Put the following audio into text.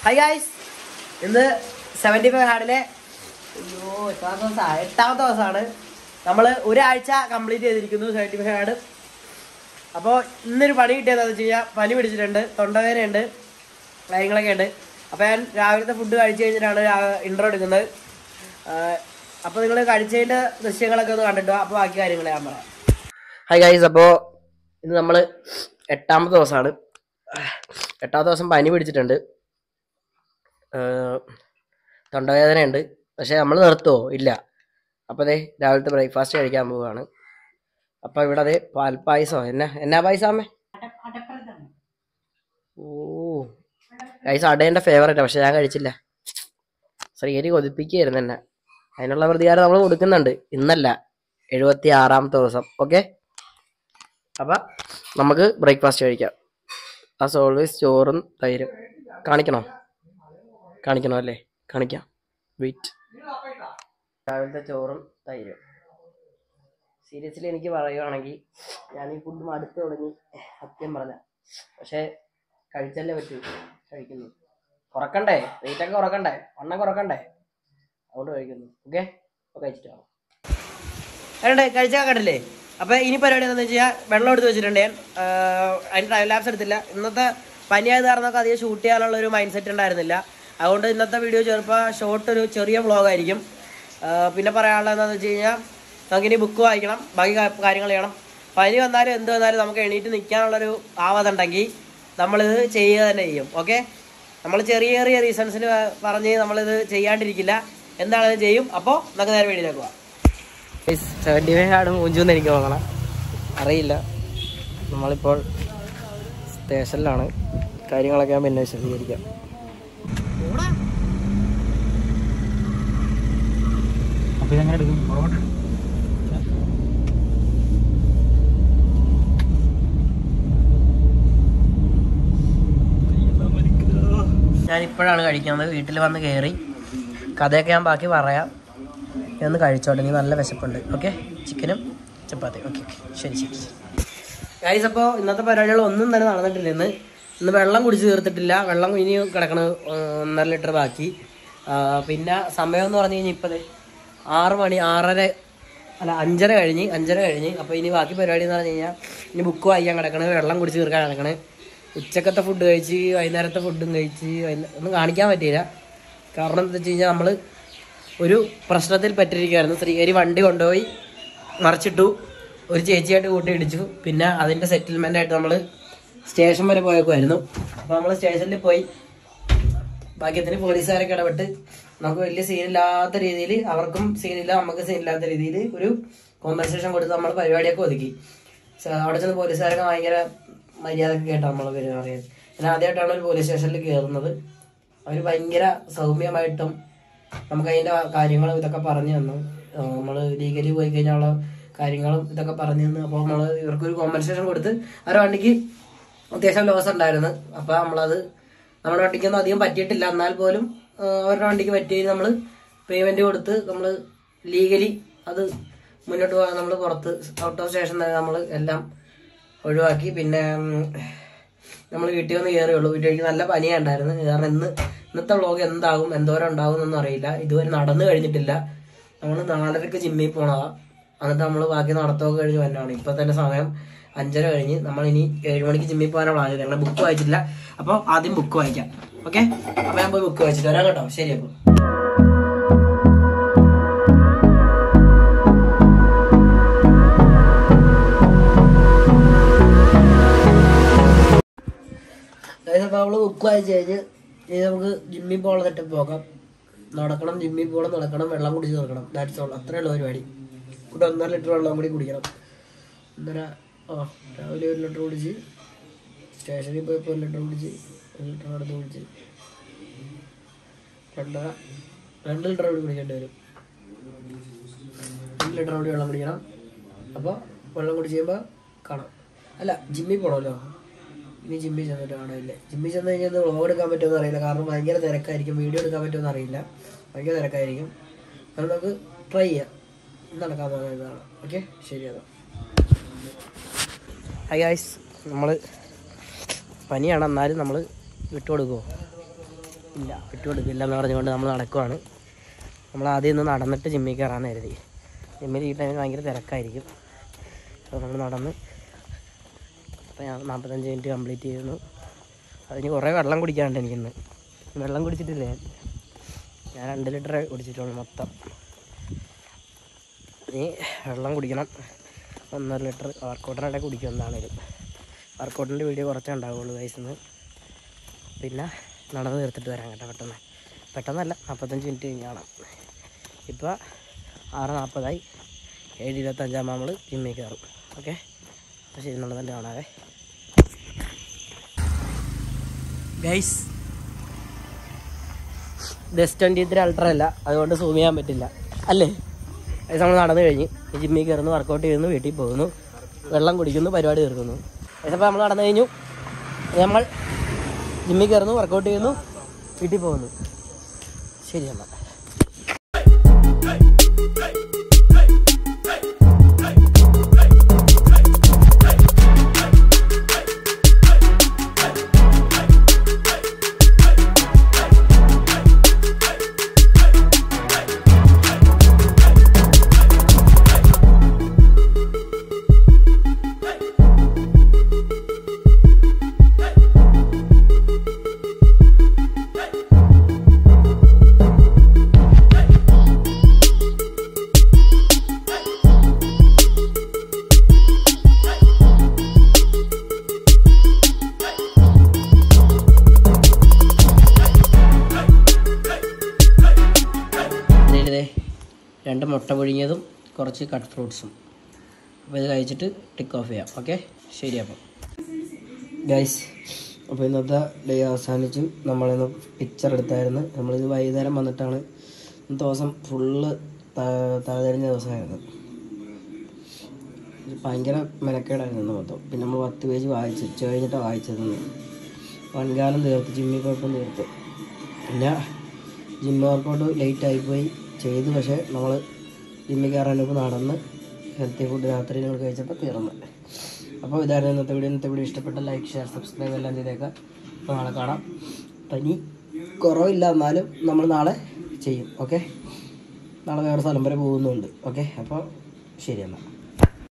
High guys ഇന്ന് seventy five ഹാർഡിലെ അയ്യോ എട്ടാമത്തെ ദിവസമാണ് എട്ടാമത്തെ ദിവസമാണ് നമ്മൾ ഒരാഴ്ച കംപ്ലീറ്റ് ചെയ്തിരിക്കുന്നു സെവൻറ്റി ഫൈവ് ഹാർഡ് അപ്പോൾ ഇന്നൊരു പണി കിട്ടിയതെന്ന് വെച്ച് കഴിഞ്ഞാൽ പനി പിടിച്ചിട്ടുണ്ട് തൊണ്ടവേദനയുണ്ട് കാര്യങ്ങളൊക്കെ ഉണ്ട് അപ്പോൾ ഞാൻ രാവിലത്തെ ഫുഡ് കഴിച്ചു കഴിഞ്ഞിട്ടാണ് ഇൻട്രോ എടുക്കുന്നത് അപ്പോൾ നിങ്ങൾ കഴിച്ചതിൻ്റെ ദൃശ്യങ്ങളൊക്കെ ഒന്ന് കണ്ടിട്ടോ അപ്പോൾ ബാക്കി കാര്യങ്ങൾ ഞാൻ പറയാം ഹായ് ഗൈസ് അപ്പോൾ ഇന്ന് നമ്മൾ എട്ടാമത്തെ ദിവസമാണ് എട്ടാമത്തെ ദിവസം പനി പിടിച്ചിട്ടുണ്ട് ഏഹ് തൊണ്ടവേദനയുണ്ട് പക്ഷെ നമ്മൾ നിർത്തുമോ ഇല്ല അപ്പോൾ അതെ രാവിലത്തെ ബ്രേക്ക്ഫാസ്റ്റ് കഴിക്കാൻ പോവുകയാണ് അപ്പോൾ ഇവിടെ അതെ പാൽപ്പായസം എന്നാ എന്നാ പായസമേ ഓ ഗൈസ് അടേൻ്റെ ഫേവറേറ്റാണ് പക്ഷെ ഞാൻ കഴിച്ചില്ല ശ്രീഹരി കൊതിപ്പിക്കുകയായിരുന്നു എന്നെ അതിനുള്ള പ്രതികാരം നമ്മൾ കൊടുക്കുന്നുണ്ട് ഇന്നല്ല എഴുപത്തി ആറാമത്തെ ദിവസം ഓക്കെ അപ്പം നമുക്ക് ബ്രേക്ക്ഫാസ്റ്റ് കഴിക്കാം ആസ് ഓൾവേസ് ചോറും തൈരും കാണിക്കണോ കാണിക്കണോ അല്ലേ കാണിക്കാം വെയിറ്റ് രാവിലത്തെ ചോറും തൈരും സീരിയസ്ലി എനിക്ക് പറയുവാണെങ്കിൽ ഞാൻ ഈ ഫുഡ് മടുത്ത് തുടങ്ങി സത്യം പറഞ്ഞ പക്ഷേ കഴിച്ചല്ലേ പറ്റൂ കഴിക്കുന്നു കുറക്കണ്ടേ വെയിറ്റൊക്കെ കുറക്കണ്ടേ വണ്ണം കുറക്കണ്ടേ അതുകൊണ്ട് കഴിക്കുന്നു ഓക്കെ അപ്പോൾ കഴിച്ചിട്ട് വാ കണ്ടേ കഴിച്ചാൽ കണ്ടില്ലേ അപ്പോൾ ഇനി പരിപാടി എന്താണെന്ന് വെച്ച് കഴിഞ്ഞാൽ വെള്ളം എടുത്ത് വെച്ചിട്ടുണ്ട് ഞാൻ ആഹ് അതിന് ടൈം ലാപ്സ് എടുത്തില്ല ഇന്നത്തെ പനിയായത് കാരണമൊക്കെ അധികം ഷൂട്ട് ചെയ്യാനുള്ള ഒരു മൈൻഡ് സെറ്റ് ഉണ്ടായിരുന്നില്ല അതുകൊണ്ട് ഇന്നത്തെ വീഡിയോ ചിലപ്പോൾ ഷോർട്ട് ഒരു ചെറിയ വ്ളോഗായിരിക്കും പിന്നെ പറയാനുള്ളത് എന്താണെന്ന് വെച്ച് കഴിഞ്ഞാൽ നമുക്കിനി ബുക്ക് വായിക്കണം ബാക്കി കാ- കാര്യങ്ങൾ ചെയ്യണം പനി വന്നാലും എന്ത് വന്നാലും നമുക്ക് എണീറ്റ് നിൽക്കാനുള്ളൊരു ആവതുണ്ടെങ്കിൽ നമ്മളിത് ചെയ്യുക തന്നെ ചെയ്യും ഓക്കെ നമ്മൾ ചെറിയ ചെറിയ റീസൺസിന് പറഞ്ഞ് നമ്മളിത് ചെയ്യാണ്ടിരിക്കില്ല എന്താണെന്ന് ചെയ്യും അപ്പോൾ നമുക്ക് നേരെ വീട്ടിലേക്ക് പോവാം സെവൻറ്റി ഫൈവ് ആണ് മൂഞ്ചൂന്ന് എനിക്ക് തോന്നണം അറിയില്ല നമ്മളിപ്പോൾ സ്റ്റേഷനിലാണ് കാര്യങ്ങളൊക്കെ ഞാൻ പിന്നെ വിശദീകരിക്കാം അപ്പൊ ഇതെങ്ങനെ എടുക്കും പുറകോട്ട് ഞാൻ ഇപ്പോഴാണ് കഴിക്കുന്നത് വീട്ടിൽ വന്ന് കയറി കഥയൊക്കെ ഞാൻ ബാക്കി പറയാം ഞാൻ ഒന്ന് കഴിച്ചോട്ടെ എനിക്ക് നല്ല വിശപ്പുണ്ട് ഓക്കെ ചിക്കനും ചപ്പാത്തി ഓക്കെ ഓക്കെ ശരി ശരി ശരി ഗൈസ് അപ്പോൾ ഇന്നത്തെ പരിപാടികൾ ഒന്നും തന്നെ നടന്നിട്ടില്ല ഇന്ന് ഇന്ന് വെള്ളം കുടിച്ച് തീർത്തിട്ടില്ല വെള്ളം ഇനി കിടക്കണ ഒന്നര ലിറ്റർ ബാക്കി ആ, പിന്നെ സമയം എന്ന് പറഞ്ഞു കഴിഞ്ഞാൽ ഇപ്പോൾ ആറ് മണി ആറര അല്ല അഞ്ചര കഴിഞ്ഞ് അഞ്ചര കഴിഞ്ഞ് അപ്പോൾ ഇനി ബാക്കി പരിപാടി എന്ന് പറഞ്ഞു കഴിഞ്ഞാൽ ഇനി ബുക്ക് വായിക്കാൻ കിടക്കണേ വെള്ളം കുടിച്ച് തീർക്കാൻ കിടക്കണേ ഉച്ചക്കത്തെ ഫുഡ് കഴിച്ച് വൈകുന്നേരത്തെ ഫുഡും കഴിച്ച് വൈകുന്നേ- ഒന്നും കാണിക്കാൻ പറ്റിയില്ല കാരണം എന്താ വെച്ച് കഴിഞ്ഞാൽ നമ്മൾ ഒരു പ്രശ്നത്തിൽ പറ്റിയിരിക്കുകയായിരുന്നു ശ്രീഹരി വണ്ടി കൊണ്ടുപോയി മറിച്ചിട്ടു ഒരു ചേച്ചിയായിട്ട് കൂട്ടി ഇടിച്ചു പിന്നെ അതിൻ്റെ സെറ്റിൽമെൻ്റ് ആയിട്ട് നമ്മൾ സ്റ്റേഷൻ വരെ പോയേക്കുമായിരുന്നു അപ്പോൾ നമ്മൾ സ്റ്റേഷനിൽ പോയി ഭാഗ്യത്തിന് പോലീസുകാരൊക്കെ ഇടപെട്ട് നമുക്ക് വലിയ സീനില്ലാത്ത രീതിയിൽ അവർക്കും സീനില്ല നമുക്ക് സീനില്ലാത്ത രീതിയിൽ ഒരു കോമ്പൻസേഷൻ കൊടുത്ത് നമ്മൾ പരിപാടിയൊക്കെ ഒതുക്കി സ- അവിടെ ചെന്ന് പോലീസുകാരൊക്കെ ഭയങ്കര മര്യാദയൊക്കെ കേട്ടാണ് നമ്മൾ പെരുമാറിയത് ഞാൻ ആദ്യമായിട്ടാണ് ഒരു പോലീസ് സ്റ്റേഷനിൽ കയറുന്നത് അവർ ഭയങ്കര സൗമ്യമായിട്ടും നമുക്ക് അതിൻ്റെ കാര്യങ്ങളും ഇതൊക്കെ പറഞ്ഞു തന്നു നമ്മൾ ലീഗലി പോയി കഴിഞ്ഞുള്ള കാര്യങ്ങളും ഇതൊക്കെ പറഞ്ഞു തന്നു അപ്പോൾ നമ്മൾ ഇവർക്കൊരു കോമ്പൻസേഷൻ കൊടുത്ത് അവരുടെ വണ്ടിക്ക് അത്യാവശ്യം ലോസ് ഉണ്ടായിരുന്നു അപ്പോൾ നമ്മളത് നമ്മുടെ വണ്ടിക്കൊന്നും അധികം പറ്റിയിട്ടില്ല എന്നാൽ പോലും ആ, അവരുടെ വണ്ടിക്ക് പറ്റിയതിന് നമ്മൾ പേയ്മെന്റ് കൊടുത്ത് നമ്മൾ ലീഗലി അത് മുന്നോട്ട് പോകാൻ നമ്മൾ പുറത്ത് ഔട്ട് ഓഫ് സ്റ്റേഷൻ നമ്മൾ എല്ലാം ഒഴിവാക്കി പിന്നെ നമ്മൾ വീട്ടിൽ വന്ന് കയറിയുള്ളൂ വീട്ടിലേക്ക് നല്ല പനിയുണ്ടായിരുന്നു കാരണം ഇന്ന് ഇന്നത്തെ വ്ളോഗ് എന്താകും എന്തോരം ഉണ്ടാകും എന്നൊന്നും അറിയില്ല ഇതുവരെ നടന്നു കഴിഞ്ഞിട്ടില്ല നമ്മൾ നാലരക്ക് ജിമ്മിൽ പോണതാ എന്നിട്ട് നമ്മൾ ബാക്കി നടത്തമൊക്കെ കഴിഞ്ഞ് വന്നാണ് ഇപ്പൊ തന്നെ സമയം അഞ്ചര കഴിഞ്ഞ് നമ്മൾ ഇനി ഏഴ് മണിക്ക് ജിമ്മിൽ പോകാനാണ് പ്ലാൻ ചെയ്തത് ഞങ്ങൾ ബുക്ക് വായിച്ചില്ല അപ്പോൾ ആദ്യം ബുക്ക് വായിക്കാം ഓക്കെ അപ്പോൾ ഞാൻ പോയി ബുക്ക് വായിച്ചിട്ട് വരാം കേട്ടോ ശരി അപ്പോൾ അപ്പോൾ നമ്മൾ ബുക്ക് വായിച്ച് കഴിഞ്ഞ് ഇനി നമുക്ക് ജിമ്മിൽ പോകണം സെറ്റപ്പ് നോക്കാം നടക്കണം ജിമ്മിൽ പോകണം നടക്കണം വെള്ളം കുടിച്ച് തീർക്കണം ദാറ്റ്സ് ഓൾ അത്രേ ഉള്ള പരിപാടി കൂടെ ഒന്നര ലിറ്റർ വെള്ളം കൂടി കുടിക്കണം ഒന്നര ആ രാവിലെ ഒരു ലിറ്റർ കുടിച്ച് സ്റ്റേഷനിൽ പോയപ്പോൾ ഒരു ലിറ്റർ കുടിച്ച് ഒരു ലിറ്റർ അടുത്ത് കുടിച്ച് രണ്ടര രണ്ട് ലിറ്റർ കൂടി കുടിക്കേണ്ടി വരും രണ്ട് ലിറ്റർ കൂടി വെള്ളം കുടിക്കണം അപ്പോൾ വെള്ളം കുടിച്ച് കഴിയുമ്പോൾ കാണാം അല്ല ജിമ്മിൽ പോകണമല്ലോ ഇനി ജിമ്മിൽ ചെന്നിട്ട് കാണാനില്ല ജിമ്മിൽ ചെന്ന് കഴിഞ്ഞാൽ വ്ളോഗ് എടുക്കാൻ പറ്റുമെന്ന് അറിയില്ല കാരണം ഭയങ്കര തിരക്കായിരിക്കും വീഡിയോ എടുക്കാൻ പറ്റുമെന്ന് അറിയില്ല ഭയങ്കര തിരക്കായിരിക്കും അത് നമുക്ക് ട്രൈ ചെയ്യാം നടക്കാൻ പോകുന്നതാണ് ഓക്കെ ശരി അതാ ഹൈ ഗായ്സ് നമ്മൾ പനിയാണ് എന്നാലും നമ്മൾ വിട്ടുകൊടുക്കുമോ ഇല്ല വിട്ടുകൊടുക്കില്ല എന്ന് പറഞ്ഞുകൊണ്ട് നമ്മൾ നടക്കുവാണ് നമ്മൾ ആദ്യം ഒന്ന് നടന്നിട്ട് ജിമ്മിൽ കയറാമെന്ന് കരുതി ജിമ്മിൽ ഈ ടൈമിൽ ഭയങ്കര തിരക്കായിരിക്കും അപ്പോൾ നമ്മൾ നടന്ന് അപ്പോൾ ഞാൻ നാൽപ്പത്തഞ്ച് മിനിറ്റ് കംപ്ലീറ്റ് ചെയ്യുന്നു അതിന് കുറേ വെള്ളം കുടിക്കാനുണ്ട് എനിക്കിന്ന് വെള്ളം കുടിച്ചിട്ടില്ല ഞാൻ ഞാൻ രണ്ട് ലിറ്റർ കുടിച്ചിട്ടുള്ളൂ മൊത്തം ഇനി വെള്ളം കുടിക്കണം ഒന്നര ലിറ്റർ വർക്കൗട്ടിനിടെ കുടിക്കും എന്താണേലും വർക്കൗട്ടിൻ്റെ വീഡിയോ കുറച്ചേ ഉണ്ടാവുള്ളൂ വയസ്സിന്ന് പിന്നെ നടന്ന് തീർത്തിട്ട് വരാം കേട്ടോ പെട്ടെന്ന് പെട്ടെന്നല്ല നാൽപ്പത്തഞ്ച് മിനിറ്റ് കഴിഞ്ഞ് കാണാം ഇപ്പോൾ ആറ് നാൽപ്പതായി ഏഴ് ഇരുപത്തഞ്ചാകുമ്പോൾ നമ്മൾ ജിമ്മിൽ കയറും ഓക്കെ അപ്പോൾ ശരി നടന്നിട്ട് കാണാവേ guys this twenty three ultra അല്ല അതുകൊണ്ട് സൂം ചെയ്യാൻ പറ്റില്ല അല്ലേ ഗൈസ് നമ്മൾ നടന്നു കഴിഞ്ഞ് ജിമ്മിൽ കയറുന്നു വർക്കൗട്ട് ചെയ്യുന്നു വീട്ടിൽ പോകുന്നു വെള്ളം കുടിക്കുന്നു പരിപാടി തീർക്കുന്നു ഗൈസ് അപ്പോൾ നമ്മൾ നടന്നു കഴിഞ്ഞു നമ്മൾ ജിമ്മിൽ കയറുന്നു വർക്കൗട്ട് ചെയ്യുന്നു വീട്ടിൽ പോകുന്നു ശരി എന്നാൽ ഇതിലിതേ രണ്ട് മുട്ട പുഴുങ്ങിയതും കുറച്ച് കട്ട് ഫ്രൂട്ട്സും അപ്പോൾ ഇത് കഴിച്ചിട്ട് ടിക്ക് ഓഫ് ചെയ്യാം ഓക്കെ ശരി അപ്പം ഗൈസ് അപ്പോൾ ഇന്നത്തെ ഡേ അവസാനിച്ചു നമ്മളിന്ന് പിക്ചർ എടുത്തായിരുന്നു നമ്മളിത് വൈകുന്നേരം വന്നിട്ടാണ് ഇന്നത്തെ ദിവസം ഫുള്ള് തലതെറിഞ്ഞ ദിവസമായിരുന്നു ഇത് ഭയങ്കര മെനക്കേടായിരുന്നു ഇന്ന് മൊത്തം പിന്നെ നമ്മൾ പത്ത് പേജ് വായിച്ചു ഉച്ച കഴിഞ്ഞിട്ടാണ് വായിച്ചത് ഇന്ന്. വൻകാലം തീർത്ത് ജിമ്മിൽ പോയപ്പം തീർത്ത് പിന്നെ ജിം വർക്കൗട്ട് ലേറ്റ് ആയിപ്പോയി ചെയ്തു പക്ഷേ നമ്മൾ ജിമ്മിൽ കയറാൻ മുമ്പ് നടന്ന് ഹെൽത്തി ഫുഡ് രാത്രി ഞങ്ങൾ കഴിച്ചപ്പോൾ തീർന്നു അപ്പോൾ ഇതായിരുന്നു ഇന്നത്തെ വീഡിയോ ഇന്നത്തെ വീഡിയോ ഇഷ്ടപ്പെട്ട ലൈക്ക് ഷെയർ സബ്സ്ക്രൈബ് എല്ലാം ചെയ്തേക്കാം അപ്പോൾ നാളെ കാണാം പനി കുറവില്ല എന്നാലും നമ്മൾ നാളെ ചെയ്യും ഓക്കെ നാളെ വേറെ സ്ഥലം വരെ പോകുന്നുണ്ട് ഓക്കെ അപ്പോൾ ശരി എന്നാൽ